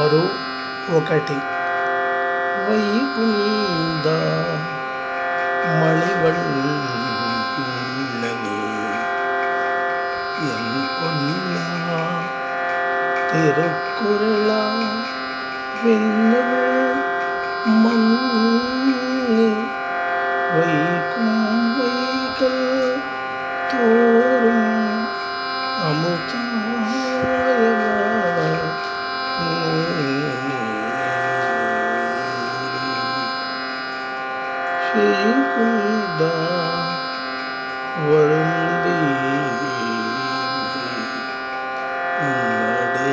ఆరు ఒకటి వైకుంద మణివన్నని ఎన్పొన్న తిరుక్కురళ వెన్నుల్ மன்னி வைக்கும் வைகள் தோறும் ஸ்ரீகுண்ட வருந்தி நடே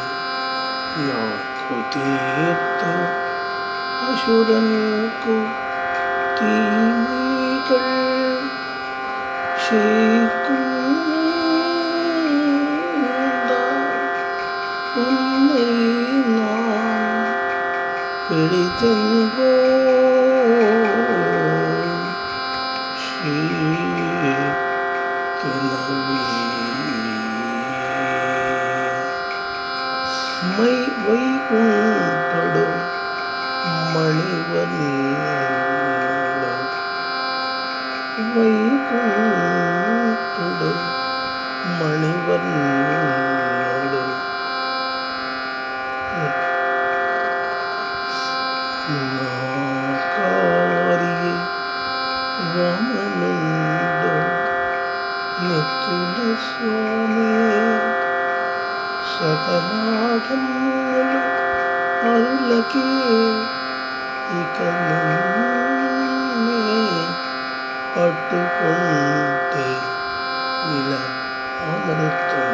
யாத்து தீர்த்து அசுரனுக்கு தீமைகள் சேர்க்குண்டா உன்னை நான் பிடித்தென்போ ஸ்ரீ மை వైకుంఠుడు మణివన్నుడు వైకుంఠుడు మణివన్నుడు నాకారి రమణుండు నిత్యుల స్వామి సకలాగములు అరులకే ఇక నిన్నే పట్టుకుంటే ఇలా అమృతం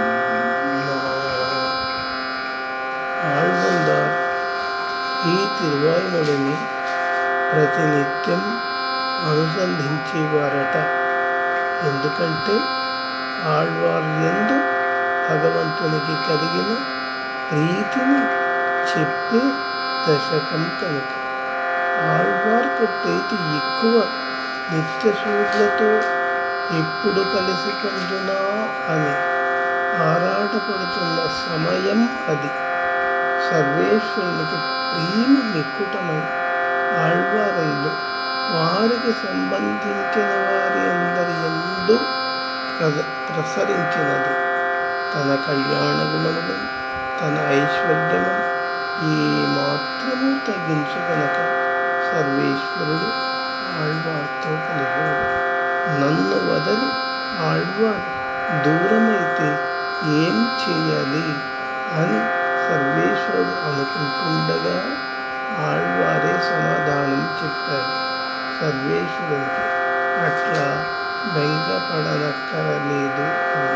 ఆళ్వందార్ ఈ తిరువాయుముడిని ప్రతినిత్యం అనుసంధించేవారట ఎందుకంటే ఆళ్వార్ ఎందు భగవంతునికి కలిగిన ప్రీతిని చెప్పే దశకం కనుక ఆళ్వార్కు ప్రీతి ఎక్కువ నిత్య సూర్యులతో ఎప్పుడు కలిసి పొందునా అని ఆరాటపడుతున్న సమయం అది సర్వేశ్వరునికి ప్రేమ మిక్కుటమై ఆళ్వారంలో వారికి సంబంధించిన వారి అందరి ఎందు ప్రద- ప్రసరించినది తన కళ్యాణ గుణములు తన ఐశ్వర్యము ఈ మాత్రము తగ్గించుకొనక సర్వేశ్వరుడు ఆళ్వార్తో కలిగాడు నన్ను వదలి ఆళ్వార్ దూరమైతే ఏం చేయాలి అని సర్వేశ్వరుడు అనుకుంటుండగా ఆళ్వారే సమాధానం చెప్పారు సర్వేశ్వరునికి అట్లా బెంగపడనక్కరలేదు అని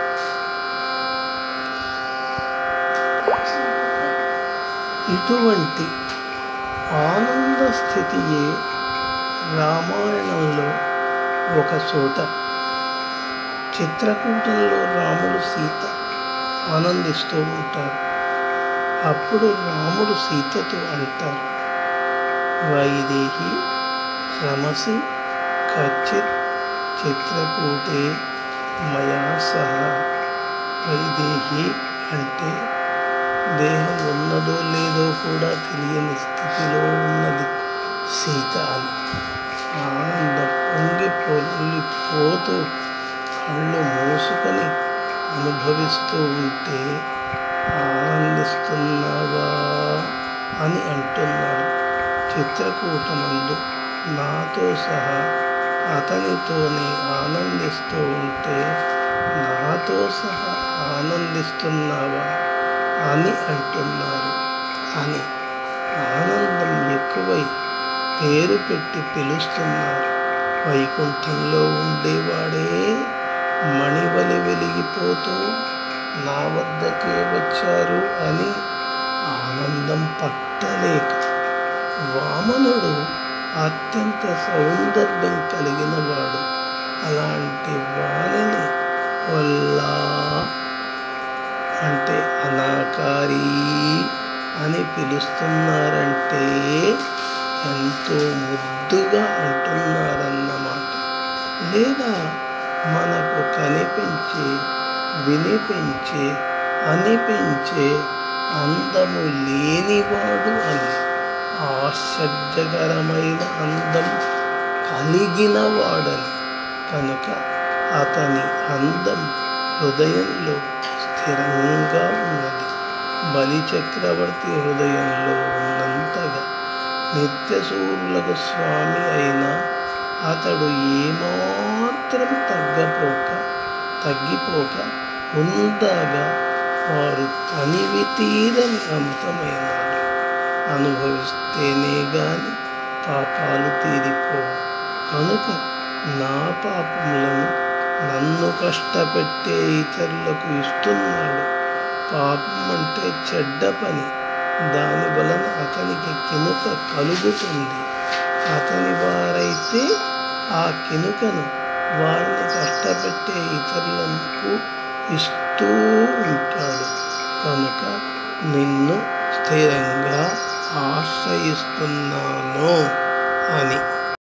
ఇటువంటి ఆనంద స్థితియే రామాయణంలో ఒక చోట చిత్రకూటంలో రాముడు సీత ఆనందిస్తూ ఉంటారు అప్పుడు రాముడు సీతతో అంటారు వైదేహి రమసి కచ్చిత్ చిత్రకూటే మయా సహా వైదేహి అంటే దేహం ఉన్నదో లేదో కూడా తెలియని స్థితిలో ఉన్నది సీత అని ఆనందం పొంగి పొర్లిపోతూ కళ్ళు మూసుకొని అనుభవిస్తూ ఉంటే ఆనందిస్తున్నావా అని అంటున్నాడు చిత్రకూటమందు నాతో సహా అతనితోనే ఆనందిస్తూ ఉంటే నాతో సహా ఆనందిస్తున్నావా అని అంటున్నారు అని ఆనందం ఎక్కువై పేరు పెట్టి పిలుస్తున్నారు వైకుంఠంలో ఉండేవాడే మణివలి వెలిగిపోతూ నా వద్దకే వచ్చారు అని ఆనందం పట్టలేక వామనుడు అత్యంత సౌందర్యం కలిగిన వాడు అలాంటి వాణిని వల్ల అంటే అనాకారి అని పిలుస్తున్నారంటే ఎంతో ముద్దుగా అంటున్నారన్నమాట లేదా మనకు కనిపించే వినిపించే అనిపించే అందము లేనివాడు అని ఆశ్చర్యకరమైన అందం కలిగిన వాడని కనుక అతని అందం హృదయంలో స్థిరంగా ఉన్నది బలి చక్రవర్తి హృదయంలో ఉన్నంతగా నిత్యసూరులకు స్వామి అయిన అతడు ఏమాత్రం తగ్గపోక తగ్గిపోక ఉందగా వారు తనివి తీరని అంతమైనాడు అనుభవిస్తేనే గాని పాపాలు తీరిపోవు కనుక నా పాపములను నన్ను కష్టపెట్టే ఇతరులకు ఇస్తున్నాడు పాపం అంటే చెడ్డ పని దాని వలన అతనికి కినుక కలుగుతుంది అతని వారైతే ఆ కినుకను వారిని కష్టపెట్టే ఇతరులకు ఇస్తూ ఉంటాడు కనుక నిన్ను స్థిరంగా ఆశ్రయిస్తున్నాను అని